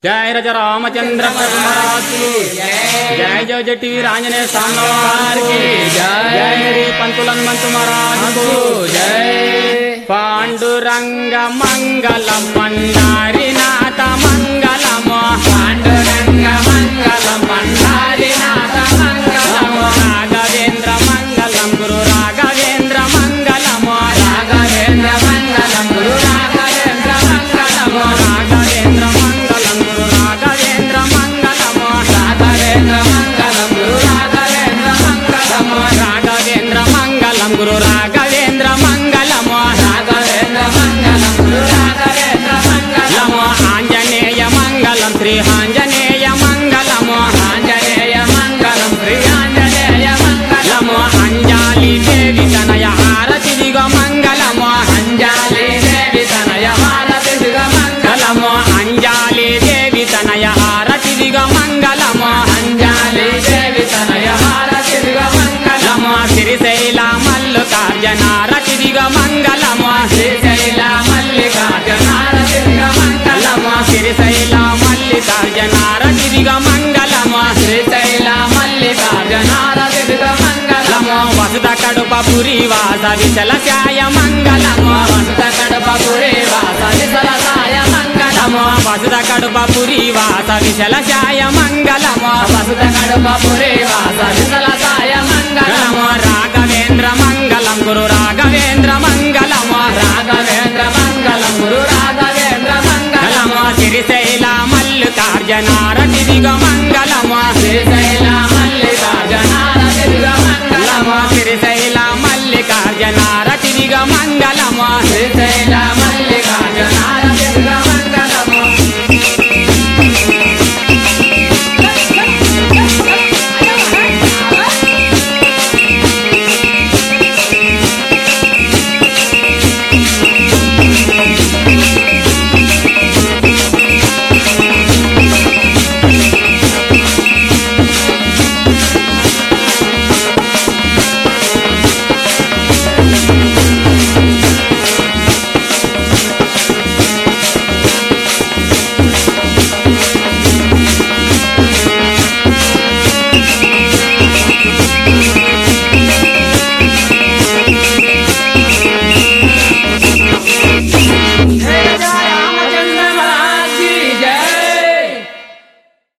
జయ రజ రామచంద్ర ప్రభుకి జయ జయ జటి ఆంజనేయ స్వామి వారికి జయ హరి పంతులన్మంతు మహారాజుకు జయ పాండురంగ మంగళం మండారి నాథ మంగళము పాండురంగ మంగళం మండారి నాథ మంగళము రాఘవేంద్ర మంగళం గురు రాఘవేంద్ర మంగళము రాఘవేంద్ర మంగళం గురు రాఘవేంద్ర మంగళము రాఘవేంద్ర మంగళం గురు రాఘవేంద్ర మంగళము రాఘవేంద్ర మంగళం గురు రాఘవేంద్ర మంగళము రాఘవేంద్ర మంగళం గురు రాఘవేంద్ర మంగళము రాఘవేంద్ర మంగళం గురు రాఘవేంద్ర మంగళము ఆంజనేయ మంగళం శ్రీ ఆంజనేయ మంగళము ఆంజనేయ మంగళం శ్రీ ఆంజనేయ మంగళము అంజాలి దేవి తనయ హారతిదిగ మంగళము అంజాలి దేవి తనయ హారతిదిగ మంగళము అంజాలి దేవి తనయ హారతిదిగ మంగళము అంజాలి దేవి తనయ హారతిదిగ మంగళము శ్రీశైల మల్లికార్జనారతిదిగ మంగళము శ్రీశైల మల్లికార్జనారతిదిగ మంగళము శ్రీశైల మల్లికార్జనారతిదిగ మంగళము శ్రీశైల మల్లికార్జనారతిదిగ మంగళము వసుద కడుప పురి వాస విశల శాయ మంగళము వసుద కడుప పురి వాస విశల శాయ మంగళము వసుద కడుప పురి వాస విశల శాయ మంగళము వసుద కడుప పురి వాస విశల శాయ మంగళము రాఘవేంద్ర మంగళం గురు రాఘవేంద్ర మంగళము రాఘవేంద్ర మంగళం గురు రాఘవేంద్ర మంగళము శ్రీశైల మల్లికార్జనారతిదిగ మంగళము శ్రీశైల మల్లికార్జనారతిదిగ మంగళము శ్రీశైల మల్లికార్జనారతిదిగ మంగళము శ్రీశైల మల్లికార్జనార